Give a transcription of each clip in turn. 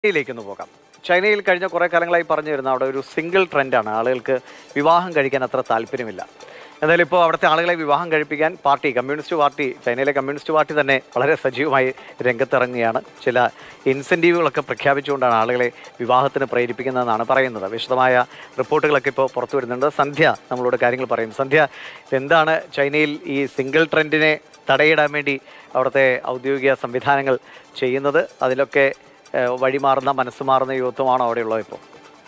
ചൈനയിലേക്കൊന്ന് പോകാം ചൈനയിൽ കഴിഞ്ഞ കുറേ കാലങ്ങളായി പറഞ്ഞു വരുന്ന അവിടെ ഒരു സിംഗിൾ ട്രെൻഡാണ് ആളുകൾക്ക് വിവാഹം കഴിക്കാൻ അത്ര താല്പര്യമില്ല എന്തായാലും ഇപ്പോൾ അവിടുത്തെ ആളുകളെ വിവാഹം കഴിപ്പിക്കാൻ പാർട്ടി കമ്മ്യൂണിസ്റ്റ് പാർട്ടി ചൈനയിലെ കമ്മ്യൂണിസ്റ്റ് പാർട്ടി തന്നെ വളരെ സജീവമായി രംഗത്തിറങ്ങുകയാണ് ചില ഇൻസെൻറ്റീവുകളൊക്കെ പ്രഖ്യാപിച്ചുകൊണ്ടാണ് ആളുകളെ വിവാഹത്തിന് പ്രേരിപ്പിക്കുന്നതെന്നാണ് പറയുന്നത് വിശദമായ റിപ്പോർട്ടുകളൊക്കെ ഇപ്പോൾ പുറത്തു വരുന്നുണ്ട് സന്ധ്യ നമ്മളോട് കാര്യങ്ങൾ പറയും സന്ധ്യ എന്താണ് ചൈനയിൽ ഈ സിംഗിൾ ട്രെൻഡിനെ തടയിടാൻ വേണ്ടി അവിടുത്തെ ഔദ്യോഗിക സംവിധാനങ്ങൾ ചെയ്യുന്നത് അതിലൊക്കെ ഏഹ്, വഴിമാറുന്ന മനസ്സ് മാറുന്ന യുവത്വമാണോ അവിടെയുള്ളത് ഇപ്പോൾ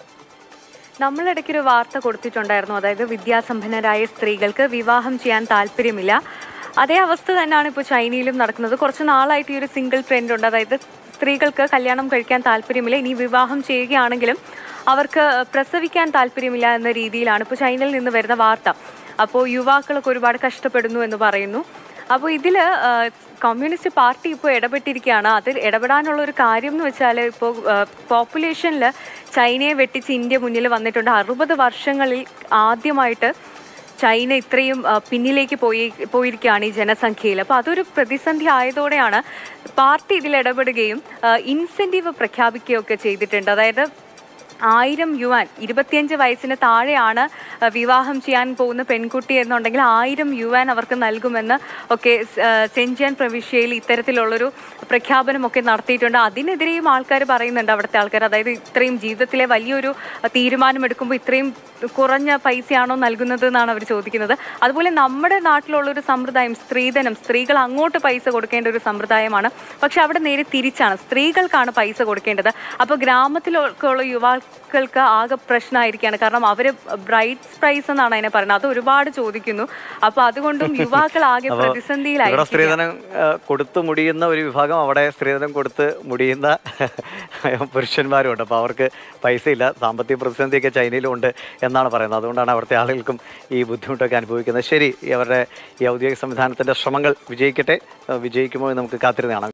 നമ്മളിടയ്ക്കൊരു വാർത്ത കൊടുത്തിട്ടുണ്ടായിരുന്നു അതായത് വിദ്യാസമ്പന്നരായ സ്ത്രീകൾക്ക് വിവാഹം ചെയ്യാൻ താല്പര്യമില്ല അതേ അവസ്ഥ തന്നെയാണ് ഇപ്പോൾ ചൈനയിലും നടക്കുന്നത് കുറച്ച് നാളായിട്ട് ഈ ഒരു സിംഗിൾ ട്രെൻഡ് ഉണ്ട് അതായത് സ്ത്രീകൾക്ക് കല്യാണം കഴിക്കാൻ താല്പര്യമില്ല ഇനി വിവാഹം ചെയ്യുകയാണെങ്കിലും അവർക്ക് പ്രസവിക്കാൻ താല്പര്യമില്ല എന്ന രീതിയിലാണ് ഇപ്പോൾ ചൈനയിൽ നിന്ന് വരുന്ന വാർത്ത അപ്പോൾ യുവാക്കളൊക്കെ ഒരുപാട് കഷ്ടപ്പെടുന്നു എന്ന് പറയുന്നു അപ്പോൾ ഇതിൽ കമ്മ്യൂണിസ്റ്റ് പാർട്ടി ഇപ്പോൾ ഇടപെട്ടിരിക്കുകയാണ് അതിൽ ഇടപെടാനുള്ള ഒരു കാര്യം എന്ന് വെച്ചാൽ ഇപ്പോൾ പോപ്പുലേഷനിൽ ചൈനയെ വെട്ടിച്ച് ഇന്ത്യ മുന്നിൽ വന്നിട്ടുണ്ട് അറുപത് വർഷങ്ങളിൽ ആദ്യമായിട്ട് ചൈന ഇത്രയും ആ, പിന്നിലേക്ക് പോയി പോയിരിക്കുകയാണ് ഈ ജനസംഖ്യയിൽ അപ്പോൾ അതൊരു പ്രതിസന്ധി ആയതോടെയാണ് പാർട്ടി ഇതിൽ ഇടപെടുകയും ഇൻസെൻറ്റീവ് പ്രഖ്യാപിക്കുകയൊക്കെ ചെയ്തിട്ടുണ്ട് അതായത് ആയിരം യുവാൻ ഇരുപത്തിയഞ്ച് വയസ്സിന് താഴെയാണ് ആ, വിവാഹം ചെയ്യാൻ പോകുന്ന പെൺകുട്ടി എന്നുണ്ടെങ്കിൽ ആയിരം യുവാൻ അവർക്ക് നൽകുമെന്ന് ഒക്കെ സ്- ആ, സെൻജിയാൻ പ്രവിശ്യയിൽ ഇത്തരത്തിലുള്ളൊരു പ്രഖ്യാപനമൊക്കെ നടത്തിയിട്ടുണ്ട് അതിനെതിരെയും ആൾക്കാർ പറയുന്നുണ്ട് അവിടുത്തെ ആൾക്കാർ അതായത് ഇത്രയും ജീവിതത്തിലെ വലിയൊരു തീരുമാനമെടുക്കുമ്പോൾ ഇത്രയും കുറഞ്ഞ പൈസയാണോ നൽകുന്നത് എന്നാണ് അവർ ചോദിക്കുന്നത് അതുപോലെ നമ്മുടെ നാട്ടിലുള്ളൊരു സമ്പ്രദായം സ്ത്രീധനം സ്ത്രീകൾ അങ്ങോട്ട് പൈസ കൊടുക്കേണ്ട ഒരു സമ്പ്രദായമാണ് പക്ഷെ അവിടെ നേരെ തിരിച്ചാണ് സ്ത്രീകൾക്കാണ് പൈസ കൊടുക്കേണ്ടത് അപ്പോൾ ഗ്രാമത്തിലൊക്കെ ഉള്ള യുവാക്കൾക്ക് ആകെ പ്രശ്നമായിരിക്കുകയാണ് കാരണം അവർ ബ്രൈറ്റ് പ്രൈസ് എന്നാണ് അതിനെ പറയുന്നത് അത് ഒരുപാട് ചോദിക്കുന്നു അപ്പോൾ അതുകൊണ്ടും യുവാക്കൾ ആകെ ഇവിടെ പ്രതിസന്ധിയിലായിരിക്കും സ്ത്രീധനം ഏഹ്, കൊടുത്ത് മുടിയുന്ന ഒരു വിഭാഗം അവിടെ സ്ത്രീധനം കൊടുത്ത് മുടിയുന്ന പുരുഷന്മാരുണ്ട് അപ്പോൾ അവർക്ക് പൈസയില്ല സാമ്പത്തിക പ്രതിസന്ധിയൊക്കെ ചൈനയിലും ഉണ്ട് എന്നാണ് പറയുന്നത് അതുകൊണ്ടാണ് അവിടുത്തെ ആളുകൾക്കും ഈ ബുദ്ധിമുട്ടൊക്കെ അനുഭവിക്കുന്നത് ശരി ഈ അവരുടെ ഈ ഔദ്യോഗിക സംവിധാനത്തിൻ്റെ ശ്രമങ്ങൾ വിജയിക്കട്ടെ ഏഹ്, വിജയിക്കുമോ എന്ന് നമുക്ക് കാത്തിരുന്ന് കാണാം